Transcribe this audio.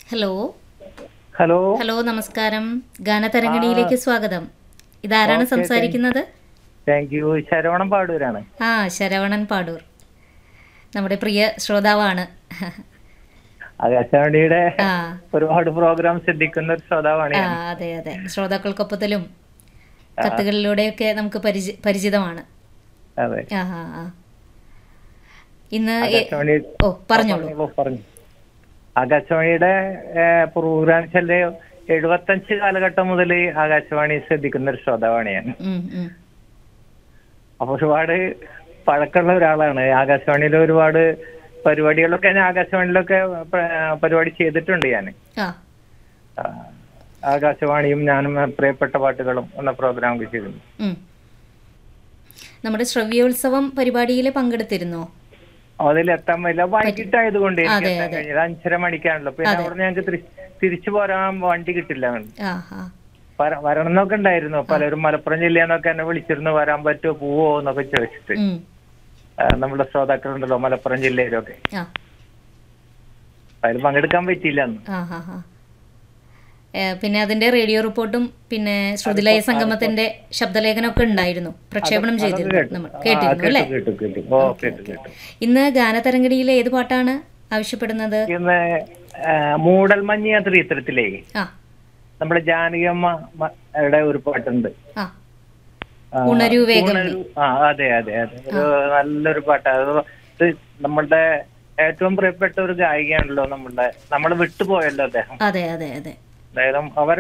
Hello hello hello നമസ്കാരം ഗാനതരംഗിണിയിലേക്ക് സ്വാഗതം ഇതാരാണ് ഓക്കേ, സംസാരിക്കുന്നത് താങ്ക് യു ശരവണം പാടൂരാണ് ആ ശരവണൻ പാടൂർ നമ്മുടെ പ്രിയ ശ്രോതാവാണ് ആകാശവാണിയുടെ ആ ഒരുപാട് പ്രോഗ്രാം ശ്രദ്ധിക്കുന്ന ഒരു ശ്രോതാവാണ് ആ ഞാൻ അതെ അതെ ശ്രോതാക്കൾക്കൊപ്പത്തിലും കത്തുകളിലൂടെയൊക്കെ നമുക്ക് പരിചി പരിചിതമാണ് അതെ ആ ആ ആ ഇന്ന് എ- ആകാശവാണി ഓ പറഞ്ഞോളൂ ഓ, പറഞ്ഞു ആകാശവാണിയുടെ പ്രോഗ്രാം ചെല്ല് എഴുപത്തഞ്ച് കാലഘട്ടം മുതൽ ആകാശവാണി ശ്രദ്ധിക്കുന്ന ഒരു ശ്രോതാവാണ് ഞാൻ ഉം, ഉം. അപ്പൊ ഒരുപാട് പഴക്കമുള്ള ഒരാളാണ് ആകാശവാണിയിൽ ഒരുപാട് പരിപാടികളൊക്കെ ഞാൻ ആകാശവാണിയിലൊക്കെ പ- പരിപാടി ചെയ്തിട്ടുണ്ട് ഞാൻ ആ ആ, ആകാശവാണിയും ഞാനും പ്രിയപ്പെട്ട പാട്ടുകളും എന്ന പ്രോഗ്രാം ഒക്കെ ചെയ്തിട്ടുണ്ട് ഉം. നമ്മുടെ ശ്രവ്യോത്സവം പരിപാടിയിൽ പങ്കെടുത്തിരുന്നോ അതിൽ എത്താൻ പറ്റില്ല വൈകിട്ടായതുകൊണ്ട് എനിക്ക് അതെ, എത്താൻ അതെ. കഴിഞ്ഞില്ല അഞ്ചര മണിക്കാണല്ലോ പിന്നെ അതെ. അവിടെ ഞങ്ങൾക്ക് തിരി- തിരിച്ചു പോരാൻ വണ്ടി കിട്ടില്ല ആ ആ വര- വരണം എന്നൊക്കെ ഉണ്ടായിരുന്നു പലരും മലപ്പുറം ജില്ലയെന്നൊക്കെ എന്നെ വിളിച്ചിരുന്നു വരാൻ പറ്റുമോ പോവോ എന്നൊക്കെ ചോദിച്ചിട്ട് ഉം. ആ, നമ്മുടെ ശ്രോതാക്കളുണ്ടല്ലോ മലപ്പുറം ജില്ലയിലൊക്കെ ആ അതിൽ പങ്കെടുക്കാൻ പറ്റിയില്ല അന്ന് ആ ഹാ ഹാ ഏ, പിന്നെ അതിന്റെ റേഡിയോ റിപ്പോർട്ടും പിന്നെ ശ്രുതിലയ സംഗമത്തിന്റെ ശബ്ദലേഖനമൊക്കെ ഉണ്ടായിരുന്നു പ്രക്ഷേപണം ചെയ്തിരുന്നു കേട്ടു. നമ്മൾ ആ, കേട്ടിരുന്നു കേട്ടു അല്ലേ കേട്ടു കേട്ടു ഓ കേട്ടു കേട്ടു ഇന്ന് ഗാനതരംഗിണിയിലെ ഏത് പാട്ടാണ് ആവശ്യപ്പെടുന്നത് ഇന്ന് മൂടൽ മഞ്ഞ എന്ന ചിത്രത്തിലേ ആ നമ്മുടെ ജാനകിയമ്മ മ- യുടെ ഒരു പാട്ടുണ്ട് ആ ആ, ഉണരൂ വേഗം നീ. ഉണരൂ. ആ അതെ അതെ അതെ ഒരു നല്ലൊരു പാട്ടാണ് അത് ഇത് നമ്മളുടെ ഏറ്റവും പ്രിയപ്പെട്ട ഒരു ഗായികയാണല്ലോ നമ്മളുടെ നമ്മൾ വിട്ടുപോയല്ലോ അദ്ദേഹം അതെ അതെ അതെ അതായത് അവർ